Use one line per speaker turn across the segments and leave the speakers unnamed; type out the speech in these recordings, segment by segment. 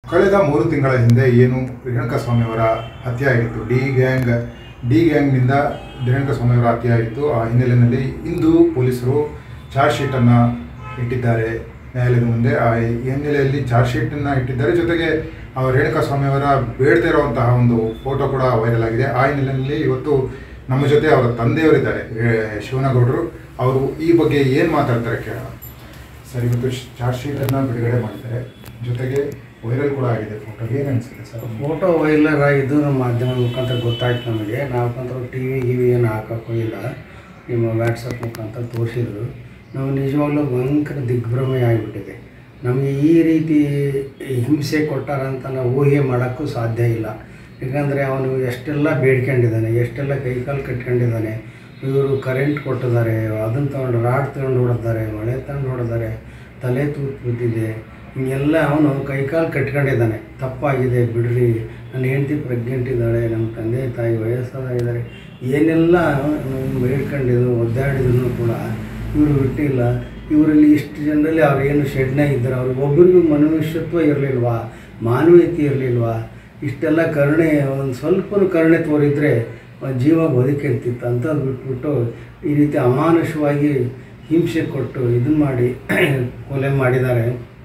ಕಳೆದ ಮೂರು ತಿಂಗಳ ಹಿಂದೆ ಏನು ರೇಣುಕಾಸ್ವಾಮಿಯವರ ಹತ್ಯೆ ಆಗಿತ್ತು ಡಿ ಗ್ಯಾಂಗ್ ಡಿ ಗ್ಯಾಂಗ್ನಿಂದ ರೇಣುಕಾಸ್ವಾಮಿಯವರ ಹತ್ಯೆ ಆಗಿತ್ತು ಆ ಹಿನ್ನೆಲೆಯಲ್ಲಿ ಇಂದು ಪೊಲೀಸರು ಚಾರ್ಜ್ ಶೀಟನ್ನು ಇಟ್ಟಿದ್ದಾರೆ ನ್ಯಾಯಾಲಯದ ಮುಂದೆ ಆ ಹಿನ್ನೆಲೆಯಲ್ಲಿ ಚಾರ್ಜ್ ಶೀಟನ್ನು ಇಟ್ಟಿದ್ದಾರೆ ಜೊತೆಗೆ ಆ ರೇಣುಕಾಸ್ವಾಮಿಯವರ ಬೇಡದೇ ಇರುವಂತಹ ಒಂದು ಫೋಟೋ ಕೂಡ ವೈರಲ್ ಆಗಿದೆ ಆ ಹಿನ್ನೆಲೆಯಲ್ಲಿ ಇವತ್ತು ನಮ್ಮ ಜೊತೆ ಅವರ ತಂದೆಯವರಿದ್ದಾರೆ ರೇ- ಶಿವನಗೌಡರು ಅವರು ಈ ಬಗ್ಗೆ ಏನು ಮಾತಾಡ್ತಾರೆ ಕೇಳೋಣ ಸರ್ ಇವತ್ತು ಚಾರ್ಜ್ ಶೀಟನ್ನು ಬಿಡುಗಡೆ ಮಾಡಿದ್ದಾರೆ ಜೊತೆಗೆ ವೈರಲ್ ಕೂಡ ಆಗಿದೆ ಫೋಟೋ ಏನು ಅನಿಸುತ್ತೆ ಸರ್
ಫೋಟೋ ವೈರಲ್ ಆಗಿದ್ದು ನಮ್ಮ ಮಾಧ್ಯಮದ ಮುಖಾಂತರ ಗೊತ್ತಾಯ್ತು ನಮಗೆ ನಾವು ಟಿ ವಿ ಗಿವಿ ಏನು ಹಾಕೋಕ್ಕೂ ಇಲ್ಲ ನಿಮ್ಮ ವ್ಯಾಟ್ಸಪ್ ಮುಖಾಂತರ ತೋರಿಸಿದ್ರು ನಾವು ನಿಜವಾಗ್ಲೂ ಭಯಂಕರ ದಿಗ್ಭ್ರಮೆ ಆಗಿಬಿಟ್ಟಿದೆ ನಮಗೆ ಈ ರೀತಿ ಹಿಂಸೆ ಕೊಟ್ಟಾರಂತ ನಾವು ಊಹೆ ಮಾಡೋಕ್ಕೂ ಸಾಧ್ಯ ಇಲ್ಲ ಯಾಕಂದರೆ ಅವನು ಎಷ್ಟೆಲ್ಲ ಬೇಡ್ಕೊಂಡಿದ್ದಾನೆ ಎಷ್ಟೆಲ್ಲ ಕೈಕಾಲು ಕಟ್ಕೊಂಡಿದ್ದಾನೆ ಇವರು ಕರೆಂಟ್ ಕೊಟ್ಟಿದ್ದಾರೆ ಅದನ್ನು ತಗೊಂಡು ರಾಡ್ ತಗೊಂಡು ಹೊಡೆದಾರೆ ಮಳೆ ತಗೊಂಡು ಹೊಡೆದಾರೆ ತಲೆ ತೂತು ಬಿದ್ದಿದೆ ಹಿಂಗೆಲ್ಲ ಅವನು ಕೈಕಾಲು ಕಟ್ಕೊಂಡಿದ್ದಾನೆ ತಪ್ಪಾಗಿದೆ ಬಿಡ್ರಿ ನನ್ನ ಹೆಂಡತಿ ಪ್ರೆಗ್ನೆಂಟ್ ಇದ್ದಾಳೆ ನಮ್ಮ ತಂದೆ ತಾಯಿ ವಯಸ್ಸಾದ ಇದ್ದಾರೆ ಏನೆಲ್ಲ ಬೇಡ್ಕೊಂಡಿದ್ದು ಒದ್ದಾಡಿದ್ರು ಕೂಡ ಇವರು ಬಿಟ್ಟಿಲ್ಲ ಇವರಲ್ಲಿ ಇಷ್ಟು ಜನರಲ್ಲಿ ಅವ್ರು ಏನು ಶೆಡ್ನಾಗ ಇದ್ದಾರೆ ಅವ್ರಿಗೆ ಒಬ್ಬರಿಗೂ ಮನುಷ್ಯತ್ವ ಇರಲಿಲ್ವಾ ಮಾನವೀಯತೆ ಇರಲಿಲ್ವಾ ಇಷ್ಟೆಲ್ಲ ಕರುಣೆ ಒಂದು ಸ್ವಲ್ಪನೂ ಕರುಣೆ ತೋರಿದರೆ ಜೀವ ಬದುಕಿರ್ತಿತ್ತು ಅಂಥದ್ದು ಬಿಟ್ಬಿಟ್ಟು ಈ ರೀತಿ ಅಮಾನುಷವಾಗಿ ಹಿಂಸೆ ಕೊಟ್ಟು ಇದನ್ನ ಮಾಡಿ ಕೊಲೆ ಮಾಡಿದ್ದಾರೆ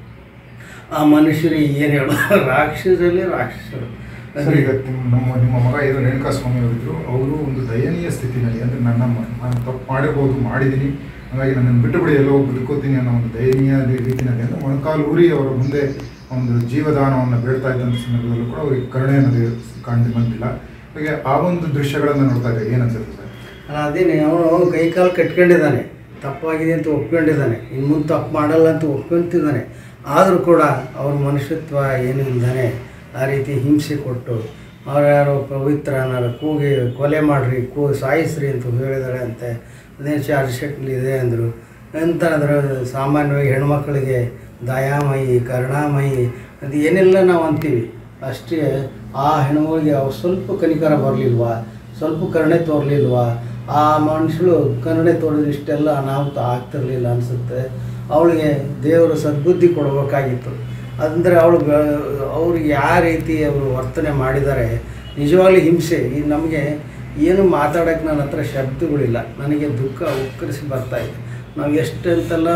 ಆ ಮನುಷ್ಯರಿಗೆ ಏನು ಹೇಳೋ ರಾಕ್ಷಸರಲ್ಲಿ ರಾಕ್ಷಸರು
ಸರ್ ಈಗ ನಿಮ್ಮ- ನಮ್ಮ ನಿಮ್ಮ ಮಗ ಏನು ರೇಣುಕಾಸ್ವಾಮಿ ಅವರಿದ್ರು ಅವರು ಒಂದು ದಯನೀಯ ಸ್ಥಿತಿನಲ್ಲಿ ಅಂದರೆ ನನ್ನ ಮ- ನಾನು ತಪ್ಪು ಮಾಡಿರ್ಬೋದು ಮಾಡಿದ್ದೀನಿ ಹಾಗಾಗಿ ನನ್ನನ್ನು ಬಿಟ್ಟು ಬಿಡಿ ಎಲ್ಲೋ ಬದುಕೋತೀನಿ ಅನ್ನೋ ಒಂದು ದಯನೀಯ ರೀತಿಯಲ್ಲಿ ಅಂದರೆ ಮೊಣಕಾಲು ಊರಿ ಅವರ ಮುಂದೆ ಒಂದು ಜೀವದಾನವನ್ನು ಬೇಡ್ತಾ ಇದ್ದಂಥ ಸಂದರ್ಭದಲ್ಲೂ ಕೂಡ ಅವರಿಗೆ ಕರುಣೆ ಅನ್ನೋದು ಕಂಡು ಬಂದಿಲ್ಲ ಹಾಗೆ ಆ ಒಂದು ದೃಶ್ಯಗಳನ್ನು ನೋಡ್ತಾ ಇದ್ದೆ ಏನು ಅನ್ಸುತ್ತೆ ಸರ್
ಅಲ್ಲ ಅದೇನೆ ಅವನು ಕೈಕಾಲು ಕಟ್ಕೊಂಡಿದ್ದಾನೆ ತಪ್ಪಾಗಿದೆ ಅಂತ ಒಪ್ಕೊಂಡಿದ್ದಾನೆ ಇನ್ನು ಮುಂದೆ ತಪ್ಪು ಮಾಡಲ್ಲ ಅಂತ ಒಪ್ಕೊಂತಿದ್ದಾನೆ ಆದರೂ ಕೂಡ ಅವ್ರ ಮನುಷ್ಯತ್ವ ಏನು ಇಲ್ದಾನೆ ಆ ರೀತಿ ಹಿಂಸೆ ಕೊಟ್ಟು ಅವ್ರು ಯಾರೋ ಪವಿತ್ರ ಅನ್ನೋರು ಕೂಗಿ ಕೊಲೆ ಮಾಡಿರಿ ಕೂ ಸಾಯಿಸ್ರಿ ಅಂತ ಹೇಳಿದಾಳೆ ಅಂತೆ ಅದೇ ಚಾರ್ಜ್ ಶೀಟ್ಲಿ ಇದೆ ಅಂದರು ಎಂತ ಅಂದ್ರೆ ಸಾಮಾನ್ಯವಾಗಿ ಹೆಣ್ಮಕ್ಳಿಗೆ ದಯಾಮಯಿ ಕರುಣಾಮಯಿ ಅದು ಏನೆಲ್ಲ ನಾವು ಅಂತೀವಿ ಅಷ್ಟೇ ಆ ಹೆಣ್ಮಗಳಿಗೆ ಅವು ಸ್ವಲ್ಪ ಕನಿಕರ ಬರಲಿಲ್ವಾ ಸ್ವಲ್ಪ ಕರುಣೆ ತೋರಲಿಲ್ವಾ ಆ ಮನುಷ್ಯಳು ಕರುಣೆ ತೋರಿದ್ರೆ ಇಷ್ಟೆಲ್ಲ ಅನಾಹುತ ಆಗ್ತಿರ್ಲಿಲ್ಲ ಅನಿಸುತ್ತೆ ಅವಳಿಗೆ ದೇವರು ಸದ್ಬುದ್ಧಿ ಕೊಡಬೇಕಾಗಿತ್ತು ಅಂದರೆ ಅವಳು ಅವ್ರು ಯಾವ ರೀತಿ ಅವರು ವರ್ತನೆ ಮಾಡಿದ್ದಾರೆ ನಿಜವಾಗ್ಲೂ ಹಿಂಸೆ ಈ ನಮಗೆ ಏನು ಮಾತಾಡೋಕ್ಕೆ ನನ್ನ ಹತ್ರ ಶಬ್ದಗಳಿಲ್ಲ ನನಗೆ ದುಃಖ ಉಕ್ಕರಿಸಿ ಬರ್ತಾ ಇದೆ ನಾವು ಎಷ್ಟಂತೆಲ್ಲ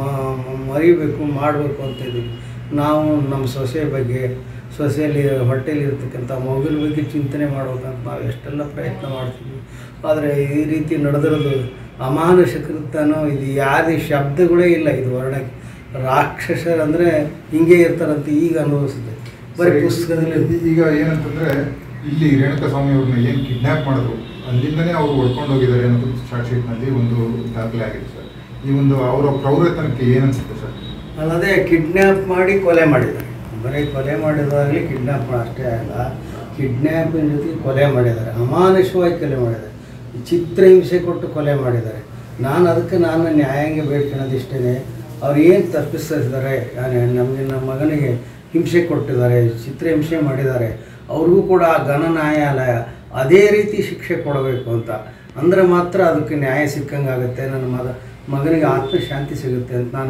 ಮ- ಮರಿಬೇಕು ಮಾಡಬೇಕು ಅಂತಿದ್ದೀವಿ ನಾವು ನಮ್ಮ ಸೊಸೆ ಬಗ್ಗೆ ಸೊಸೆಯಲ್ಲಿ ಹೊಟ್ಟೆಯಲ್ಲಿ ಇರ್ತಕ್ಕಂಥ ಮಗುವಿನ ಬಗ್ಗೆ ಚಿಂತನೆ ಮಾಡ್ಬೇಕಂತ ನಾವು ಎಷ್ಟೆಲ್ಲ ಪ್ರಯತ್ನ ಮಾಡ್ತೀವಿ ಆದರೆ ಈ ರೀತಿ ನಡೆದಿರೋದು ಅಮಾನುಷ ಕೃತ್ಯನೋ ಇದು ಯಾವ್ದು ಶಬ್ದಗಳೇ ಇಲ್ಲ ಇದು ವರ್ಣಕ್ಕೆ ರಾಕ್ಷಸರಂದರೆ ಹಿಂಗೆ ಇರ್ತಾರಂತ ಈಗ ಅನುಭವಿಸಿದೆ ಬರೀ
ಸರಿ,
ಪುಸ್ತಕದಲ್ಲಿ
ಈ- ಈಗ ಏನಂತಂದ್ರೆ ಇಲ್ಲಿ ರೇಣುಕಾಸ್ವಾಮಿ ಅವ್ರನ್ನ ಏನು ಕಿಡ್ನ್ಯಾಪ್ ಮಾಡಿದ್ರು ಅಲ್ಲಿಂದನೇ ಅವರು ಹೊಡ್ಕೊಂಡು ಹೋಗಿದ್ದಾರೆ ಅನ್ನೋದು ಚಾರ್ಜ್ ಶೀಟ್ನಲ್ಲಿ ಒಂದು ದಾಖಲೆ ಆಗಿದೆ ಸರ್ ಈ ಒಂದು ಅವರ ಪ್ರವೃತ್ತನಕ್ಕೆ ಏನು ಅನ್ಸುತ್ತೆ ಸರ್
ಅಲ್ಲದೆ ಕಿಡ್ನ್ಯಾಪ್ ಮಾಡಿ ಕೊಲೆ ಮಾಡಿದ್ದಾರೆ ಬರೀ ಕೊಲೆ ಮಾಡಿದಾಗಲಿ ಕಿಡ್ನ್ಯಾಪ್ ಅಷ್ಟೇ ಅಲ್ಲ ಕಿಡ್ನ್ಯಾಪಿನ ಜೊತೆ ಕೊಲೆ ಮಾಡಿದ್ದಾರೆ ಅಮಾನುಷವಾಗಿ ಕೊಲೆ ಮಾಡಿದ್ದಾರೆ ಚಿತ್ರಹಿಂಸೆ ಕೊಟ್ಟು ಕೊಲೆ ಮಾಡಿದ್ದಾರೆ ನಾನು ಅದಕ್ಕೆ ನಾನು ನ್ಯಾಯಾಂಗ ಬೇಡ್ಕೊಳ್ಳೋದಿಷ್ಟೇ ಅವ್ರು ಏನು ತಪ್ಪಿಸ್ತಿದ್ದಾರೆ ನಮಗೆ ನಮ್ಮ ಮಗನಿಗೆ ಹಿಂಸೆ ಕೊಟ್ಟಿದ್ದಾರೆ ಚಿತ್ರಹಿಂಸೆ ಮಾಡಿದ್ದಾರೆ ಅವ್ರಿಗೂ ಕೂಡ ಆ ಘನ ನ್ಯಾಯಾಲಯ ಅದೇ ರೀತಿ ಶಿಕ್ಷೆ ಕೊಡಬೇಕು ಅಂತ ಅಂದರೆ ಮಾತ್ರ ಅದಕ್ಕೆ ನ್ಯಾಯ ಸಿಕ್ಕಂಗಾಗುತ್ತೆ ನನ್ನ ಮಗ ಮಗನಿಗೆ ಆತ್ಮಶಾಂತಿ ಸಿಗುತ್ತೆ ಅಂತ ನಾನು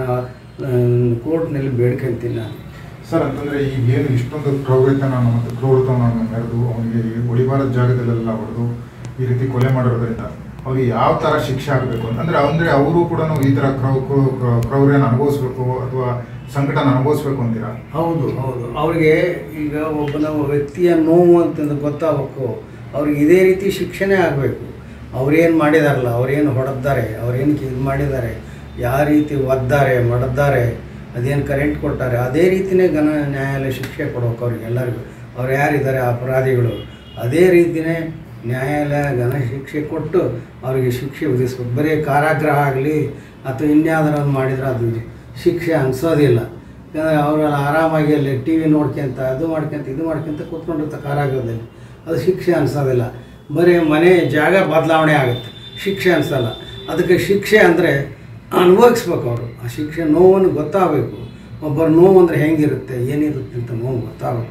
ಕೋರ್ಟ್ನಲ್ಲಿ ಬೇಡ್ಕೊಂತೀನಿ ನಾನು
ಸರ್ ಅಂತಂದ್ರೆ ಈಗ ಏನು ಇಷ್ಟೊಂದು ಪ್ರವೃತ್ತನ ಮತ್ತು ಕ್ರೂರತನವನ್ನು ಮೆರೆದು ಅವನಿಗೆ ಒಳಿಬಾರದ ಜಾಗದಲ್ಲೆಲ್ಲ ಹೊಡೆದು ಈ ರೀತಿ ಕೊಲೆ ಮಾಡಿರೋದ್ರಿಂದ ಅವ್ರಿಗೆ ಯಾವ ಥರ ಶಿಕ್ಷೆ ಆಗಬೇಕು ಅಂತಂದ್ರೆ ಅಂದರೆ ಅವರು ಕೂಡ ಈ ಥರ ಕ್ರೌ ಕ್ರೌ- ಕ್ರೌ- ಕ್ರೌರ್ಯನ ಅನುಭವಿಸ್ಬೇಕು ಅಥವಾ ಸಂಕಟನ ಅನುಭವಿಸ್ಬೇಕು ಅಂತೀರಾ
ಹೌದು ಹೌದು ಅವ್ರಿಗೆ ಈಗ ಒಬ್ಬನ ವ್ಯಕ್ತಿಯ ನೋವು ಅಂತಂದು ಗೊತ್ತಾಗಬೇಕು ಅವ್ರಿಗೆ ಇದೇ ರೀತಿ ಶಿಕ್ಷೆನೇ ಆಗಬೇಕು ಅವ್ರೇನು ಮಾಡಿದಾರಲ್ಲ ಅವ್ರೇನು ಹೊಡೆದ್ದಾರೆ ಅವ್ರೇನು ಇದು ಮಾಡಿದ್ದಾರೆ ಯಾವ ರೀತಿ ಒದ್ದಾರೆ ಮಡದ್ದಾರೆ ಅದೇನು ಕರೆಂಟ್ ಕೊಟ್ಟಾರೆ ಅದೇ ರೀತಿಯೇ ಘನ ನ್ಯಾಯಾಲಯ ಶಿಕ್ಷೆ ಕೊಡ್ಬೇಕು ಅವ್ರಿಗೆ ಎಲ್ಲರಿಗೂ ಅವ್ರು ಯಾರಿದ್ದಾರೆ ಅಪರಾಧಿಗಳು ಅದೇ ರೀತಿಯೇ ನ್ಯಾಯಾಲಯ ಘನ ಶಿಕ್ಷೆ ಕೊಟ್ಟು ಅವರಿಗೆ ಶಿಕ್ಷೆ ವಿಧಿಸ್ಬೇಕು ಬರೀ ಕಾರಾಗೃಹ ಆಗಲಿ ಅಥವಾ ಇನ್ಯಾವುದಾರ ಒಂದು ಮಾಡಿದ್ರೆ ಅದು ಶಿಕ್ಷೆ ಅನಿಸೋದಿಲ್ಲ ಯಾಕಂದರೆ ಅವರೆಲ್ಲ ಆರಾಮಾಗಿ ಅಲ್ಲಿ ಟಿ ವಿ ನೋಡ್ಕೊಂತ ಅದು ಮಾಡ್ಕೊಂತ ಇದು ಮಾಡ್ಕೊಂತ ಕೂತ್ಕೊಂಡಿರ್ತಾರೆ ಕಾರಾಗೃಹದಲ್ಲಿ ಅದು ಶಿಕ್ಷೆ ಅನಿಸೋದಿಲ್ಲ ಬರೀ ಮನೆ ಜಾಗ ಬದಲಾವಣೆ ಆಗುತ್ತೆ ಶಿಕ್ಷೆ ಅನಿಸಲ್ಲ ಅದಕ್ಕೆ ಶಿಕ್ಷೆ ಅಂದರೆ ಅನುಭವಿಸ್ಬೇಕು ಅವರು ಆ ಶಿಕ್ಷೆ ನೋವನ್ನು ಗೊತ್ತಾಗಬೇಕು ಒಬ್ಬರ ನೋವು ಅಂದರೆ ಹೆಂಗಿರುತ್ತೆ ಏನಿರುತ್ತೆ ಅಂತ ನೋವು ಗೊತ್ತಾಗಬೇಕು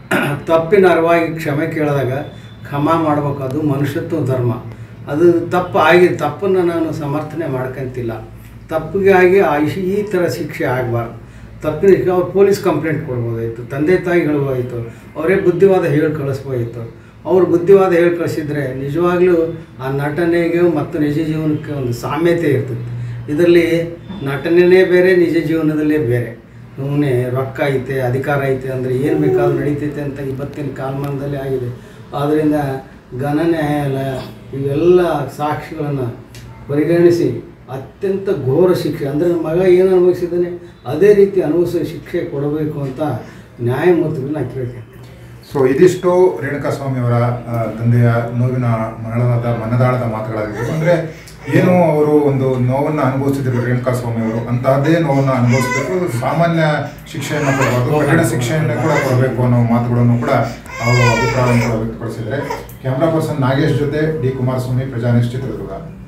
ತಪ್ಪಿನ ಅರಿವಾಗಿ ಕ್ಷಮೆ ಕೇಳಿದಾಗ ಕ್ಷಮ ಮಾಡ್ಬೇಕು ಅದು ಮನುಷ್ಯತ್ವ ಧರ್ಮ ಅದು ತಪ್ಪು ಆಗಿ ತಪ್ಪನ್ನು ನಾನು ಸಮರ್ಥನೆ ಮಾಡ್ಕೊಂತಿಲ್ಲ ತಪ್ಪಿಗಾಗಿ ಆ ಇಶ್- ಈ ಥರ ಶಿಕ್ಷೆ ಆಗಬಾರ್ದು ತಪ್ಪಿನ ಅವ್ರು ಪೊಲೀಸ್ ಕಂಪ್ಲೇಂಟ್ ಕೊಡ್ಬೋದಾಯಿತು ತಂದೆ ತಾಯಿ ಹೇಳ್ಬೋದಾಯಿತು ಅವರೇ ಬುದ್ಧಿವಾದ ಹೇಳಿ ಕಳಿಸ್ಬೋದಾಯಿತು ಅವ್ರು ಬುದ್ಧಿವಾದ ಹೇಳಿ ಕಳಿಸಿದ್ರೆ ನಿಜವಾಗ್ಲೂ ಆ ನಟನೆಗೆ ಮತ್ತು ನಿಜ ಜೀವನಕ್ಕೆ ಒಂದು ಸಾಮ್ಯತೆ ಇರ್ತದೆ ಇದರಲ್ಲಿ ನಟನೆನೇ ಬೇರೆ ನಿಜ ಜೀವನದಲ್ಲೇ ಬೇರೆ ಸುಮ್ಮನೆ ರೊಕ್ಕ ಐತೆ ಅಧಿಕಾರ ಐತೆ ಅಂದರೆ ಏನು ಬೇಕಾದ್ರೂ ನಡೀತೈತೆ ಅಂತ ಇವತ್ತಿನ ಕಾಲಮಾನದಲ್ಲಿ ಆಗಿದೆ ಆದ್ದರಿಂದ ಘನ ನ್ಯಾಯಾಲಯ ಇವೆಲ್ಲ ಸಾಕ್ಷಿಗಳನ್ನು ಪರಿಗಣಿಸಿ ಅತ್ಯಂತ ಘೋರ ಶಿಕ್ಷೆ ಅಂದರೆ ನನ್ನ ಮಗ ಏನು ಅನುಭವಿಸಿದ್ದಾನೆ ಅದೇ ರೀತಿ ಅನುಭವಿಸೋ ಶಿಕ್ಷೆ ಕೊಡಬೇಕು ಅಂತ ನ್ಯಾಯಮೂರ್ತಿಗಳನ್ನ ನಾನು ಕೇಳ್ತೇನೆ
ಸೊ ಇದಿಷ್ಟು ರೇಣುಕಾಸ್ವಾಮಿ ಅವರ ಆ, ತಂದೆಯ ನೋವಿನ ಮರಳದ ಮನದಾಳದ ಮಾತುಗಳಾಗಿತ್ತು ಅಂದರೆ ಏನು ಅವರು ಒಂದು ನೋವನ್ನು ಅನುಭವಿಸಿದ್ರು ರೇಣುಕಾಸ್ವಾಮಿ ಅವರು ಅಂತಹದ್ದೇ ನೋವನ್ನು ಅನುಭವಿಸಬೇಕು ಸಾಮಾನ್ಯ ಶಿಕ್ಷೆಯನ್ನು ಕೊಡಬಾರ್ದು ಕಠಿಣ ಶಿಕ್ಷೆಯನ್ನು ಕೂಡ ಕೊಡಬೇಕು ಅನ್ನೋ ಮಾತುಗಳನ್ನು ಕೂಡ ಅವರು ಅಭಿಪ್ರಾಯವನ್ನು ಕೂಡ ವ್ಯಕ್ತಪಡಿಸಿದ್ದಾರೆ ಕ್ಯಾಮ್ರಾ ಪರ್ಸನ್ ನಾಗೇಶ್ ಜೊತೆ ಡಿ ಕುಮಾರಸ್ವಾಮಿ ಪ್ರಜಾನಿಷ್ಠ ಚಿತ್ರದುರ್ಗ